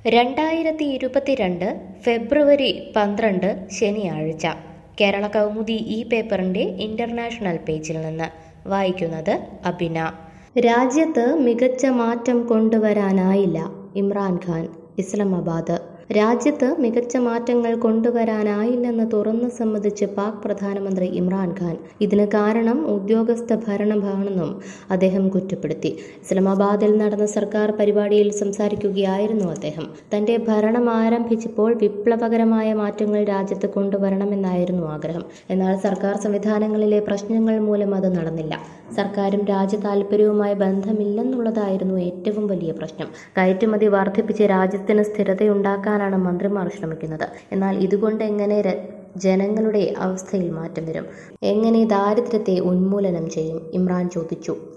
രണ്ടായിരത്തി ഇരുപത്തിരണ്ട് ഫെബ്രുവരി പന്ത്രണ്ട് ശനിയാഴ്ച കേരള കൗമുദി ഈ പേപ്പറിന്റെ ഇന്റർനാഷണൽ പേജിൽ നിന്ന് വായിക്കുന്നത് അബിന രാജ്യത്ത് മികച്ച മാറ്റം കൊണ്ടുവരാനായില്ല ഇമ്രാൻഖാൻ ഇസ്ലാമാബാദ് രാജ്യത്ത് മികച്ച മാറ്റങ്ങൾ കൊണ്ടുവരാനായില്ലെന്ന് തുറന്നു സമ്മതിച്ച് പാക് പ്രധാനമന്ത്രി ഇമ്രാൻഖാൻ ഇതിന് കാരണം ഉദ്യോഗസ്ഥ ഭരണമാണെന്നും അദ്ദേഹം കുറ്റപ്പെടുത്തി ഇസ്ലാമാബാദിൽ നടന്ന സർക്കാർ പരിപാടിയിൽ സംസാരിക്കുകയായിരുന്നു അദ്ദേഹം തന്റെ ഭരണം ആരംഭിച്ചപ്പോൾ വിപ്ലവകരമായ മാറ്റങ്ങൾ രാജ്യത്ത് കൊണ്ടുവരണമെന്നായിരുന്നു ആഗ്രഹം എന്നാൽ സർക്കാർ സംവിധാനങ്ങളിലെ പ്രശ്നങ്ങൾ മൂലം അത് നടന്നില്ല സർക്കാരും രാജ്യ താല്പര്യവുമായി ബന്ധമില്ലെന്നുള്ളതായിരുന്നു ഏറ്റവും വലിയ പ്രശ്നം കയറ്റുമതി വർദ്ധിപ്പിച്ച് രാജ്യത്തിന് സ്ഥിരതയുണ്ടാക്കാനാണ് മന്ത്രിമാർ ശ്രമിക്കുന്നത് എന്നാൽ ഇതുകൊണ്ട് എങ്ങനെ ര- ജനങ്ങളുടെ അവസ്ഥയിൽ മാറ്റം വരും എങ്ങനെ ദാരിദ്ര്യത്തെ ഉന്മൂലനം ചെയ്യും ഇമ്രാൻ ചോദിച്ചു